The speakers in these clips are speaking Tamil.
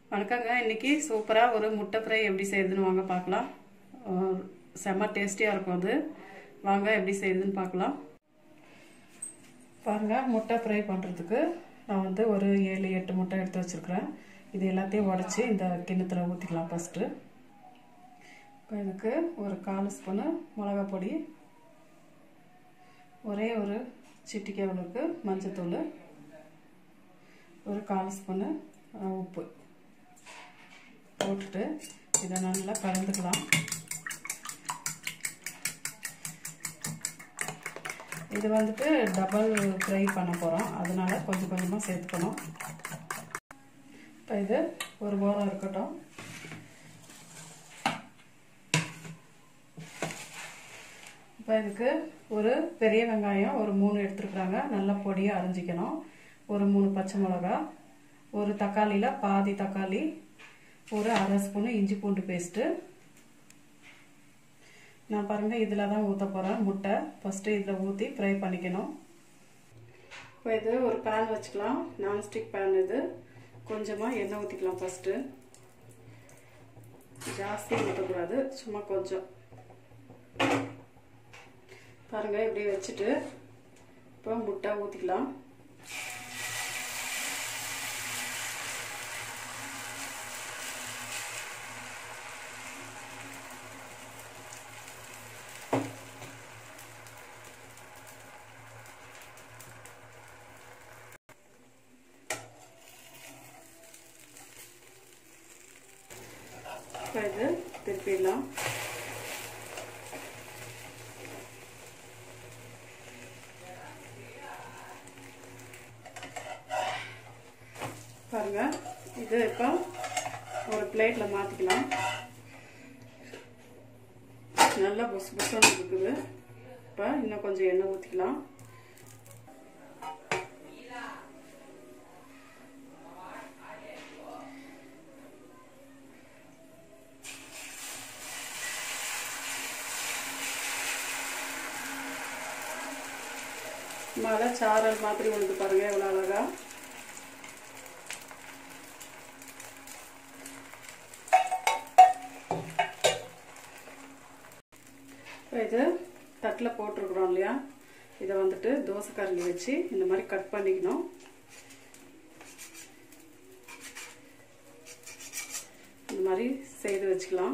வணக்கங்க இன்னைக்கு சூப்பராக ஒரு முட்டை ஃப்ரை எப்படி செய்யுதுன்னு வாங்க பார்க்கலாம் அஹ் செம்ம டேஸ்டியாக இருக்கும் அது வாங்க எப்படி செய்யுதுன்னு பார்க்கலாம் பாருங்கள் முட்டை ஃப்ரை பண்ணுறதுக்கு நான் வந்து ஒரு ஏழு எட்டு முட்டை எடுத்து வச்சுருக்கிறேன் இது எல்லாத்தையும் உடச்சி இந்த கிண்ணத்தில் ஊற்றிக்கலாம் ஃபஸ்ட்டு இப்போ இதுக்கு ஒரு கால் ஸ்பூனு மிளகா பொடி ஒரே ஒரு சிட்டிக்கை அளவுக்கு மஞ்சத்தூள் ஒரு கால் ஸ்பூனு உப்பு போட்டுட்டு இதை நல்லா கலந்துக்கலாம் இது வந்துட்டு டபுள் ஃப்ரை பண்ண போகிறோம் அதனால கொஞ்சம் கொஞ்சமாக சேர்த்துக்கணும் இப்போ இது ஒரு ஓரம் இருக்கட்டும் இப்போ இதுக்கு ஒரு பெரிய வெங்காயம் ஒரு மூணு எடுத்துருக்குறாங்க நல்லா பொடியாக அரைஞ்சிக்கணும் ஒரு மூணு பச்சை மிளகா ஒரு தக்காளியில் பாதி தக்காளி ஒரு அரை ஸ்பூனு இஞ்சி பூண்டு பேஸ்ட்டு நான் பாருங்கள் இதில் தான் ஊற்ற போகிறேன் முட்டை ஃபஸ்ட்டு இதில் ஊற்றி ஃப்ரை பண்ணிக்கணும் இப்போ இது ஒரு பேன் வச்சுக்கலாம் நான்ஸ்டிக் பேன் இது கொஞ்சமாக எண்ணெய் ஊற்றிக்கலாம் ஃபஸ்ட்டு ஜாஸ்தி ஊற்றக்கூடாது சும்மா கொஞ்சம் பாருங்கள் இப்படி வச்சுட்டு இப்போ முட்டை ஊற்றிக்கலாம் இப்போ இது திருப்பிடலாம் பாருங்க இது இப்போ ஒரு பிளேட்டில் மாற்றிக்கலாம் நல்லா புஸ் புஸ்ன்னு இருக்குது இப்போ இன்னும் கொஞ்சம் எண்ணெய் ஊற்றிக்கலாம் மழை சாரல் மாதிரி வந்து பாருங்க எவ்வளோ அழகா இது தட்டில் போட்டிருக்குறோம் இல்லையா இதை வந்துட்டு தோசை கரண்டி வச்சு இந்த மாதிரி கட் பண்ணிக்கணும் இந்த மாதிரி செய்து வச்சுக்கலாம்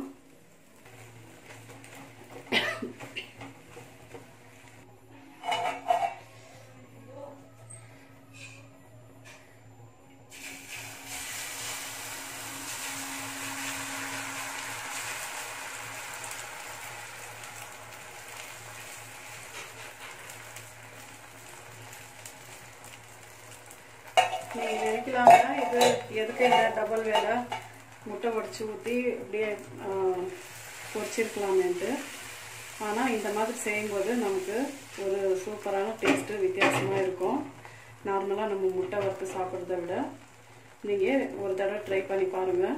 நீங்கள் நினைக்கலாங்க இது எதுக்கு இந்த டபுள் வேலை முட்டை உடச்சி ஊற்றி அப்படியே பொரிச்சிருக்கலாமேன்ட்டு ஆனால் இந்த மாதிரி செய்யும்போது நமக்கு ஒரு சூப்பரான டேஸ்ட்டு வித்தியாசமாக இருக்கும் நார்மலாக நம்ம முட்டை வறுத்து சாப்பிட்றத விட நீங்கள் ஒரு தடவை ட்ரை பண்ணி பாருங்கள்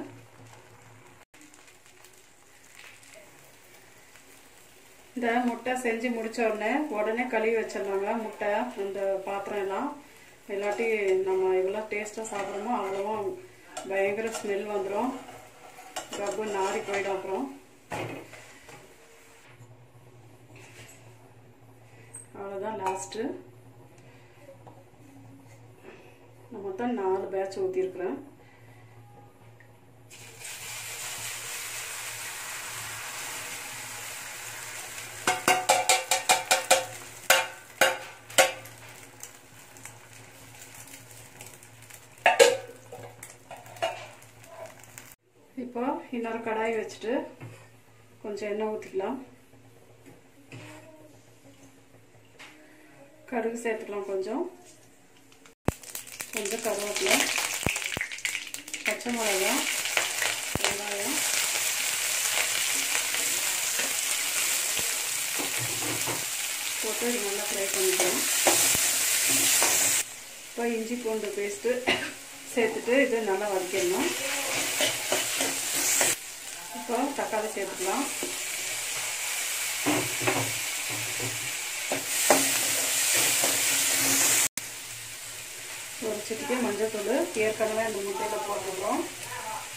இந்த முட்டை செஞ்சு முடிச்ச உடனே உடனே கழுவி வச்சிடலாங்க முட்டை அந்த பாத்திரம் எல்லாம் இல்லாட்டி நம்ம எவ்வளோ டேஸ்ட்டாக சாப்பிட்றோமோ அவ்வளோவா பயங்கர ஸ்மெல் வந்துடும் கப்பு நாரி போயிடும் அப்புறம் அவ்வளோதான் லாஸ்ட்டு நான் மொத்தம் நாலு பேட்ச் ஊற்றிருக்கிறேன் இப்போ இன்னொரு கடாய் வச்சுட்டு கொஞ்சம் எண்ணெய் ஊற்றிக்கலாம் கடுகு சேர்த்துக்கலாம் கொஞ்சம் கொஞ்சம் கருவேப்பிலை பச்சை மிளகா வெங்காயம் போட்டு இது நல்லா ஃப்ரை பண்ணிக்கலாம் இப்போ இஞ்சி பூண்டு பேஸ்ட்டு சேர்த்துட்டு இது நல்லா வதக்கிடணும் இப்போ தக்காளி சேர்த்துக்கலாம் ஒரு சிட்டிக்கை மஞ்சள் தூள் ஏற்கனவே அந்த முட்டையில் போட்டுருக்கோம்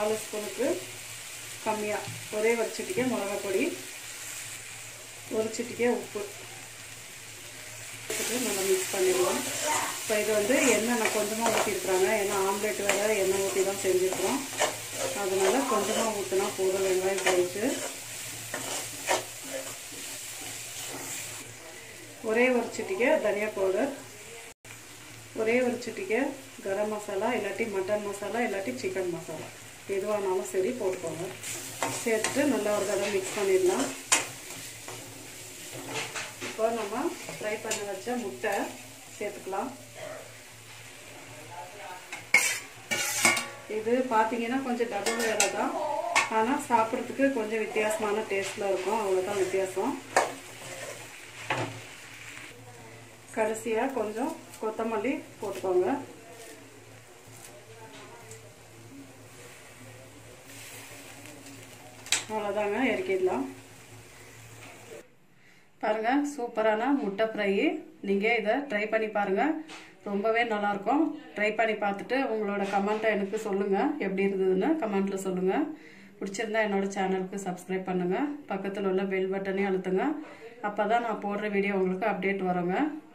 கால் ஸ்பூனுக்கு கம்மியாக ஒரே ஒரு சிட்டிக்கே மிளகா பொடி ஒரு சிட்டிக்கே உப்பு போட்டுட்டு நல்லா மிக்ஸ் பண்ணிடலாம் இப்போ இது வந்து எண்ணெய் நான் கொஞ்சமாக ஊற்றிருக்குறாங்க ஏன்னா ஆம்லேட் வேறு எண்ணெய் ஊற்றி தான் செஞ்சுருக்குறோம் அதனால கொஞ்சமாக ஊற்றினா போதும் வெங்காயம் கழிச்சு ஒரே ஒரு சிட்டிக்கை தனியா பவுடர் ஒரே ஒரு சிட்டிக்கை கரம் மசாலா இல்லாட்டி மட்டன் மசாலா இல்லாட்டி சிக்கன் மசாலா எதுவானாலும் சரி போட்டுக்கோங்க சேர்த்துட்டு நல்லா ஒரு தடவை மிக்ஸ் பண்ணிடலாம் இப்போ நம்ம ஃப்ரை பண்ணி வச்ச முட்டை சேர்த்துக்கலாம் இது பார்த்தீங்கன்னா கொஞ்சம் டபுள் வேலை தான் ஆனால் சாப்பிட்றதுக்கு கொஞ்சம் வித்தியாசமான டேஸ்ட்டில் இருக்கும் அவ்வளோதான் வித்தியாசம் கடைசியாக கொஞ்சம் கொத்தமல்லி போட்டுக்கோங்க அவ்வளோதாங்க இறக்கிடலாம் பாருங்க சூப்பரான முட்டை ஃப்ரை நீங்கள் இதை ட்ரை பண்ணி பாருங்க ரொம்பவே நல்லாயிருக்கும் ட்ரை பண்ணி பார்த்துட்டு உங்களோட கமெண்ட்டை எனக்கு சொல்லுங்கள் எப்படி இருந்ததுன்னு கமெண்ட்டில் சொல்லுங்கள் பிடிச்சிருந்தா என்னோட சேனலுக்கு சப்ஸ்கிரைப் பண்ணுங்கள் பக்கத்தில் உள்ள பெல் பட்டனையும் அழுத்துங்க அப்போ தான் நான் போடுற வீடியோ உங்களுக்கு அப்டேட் வருங்க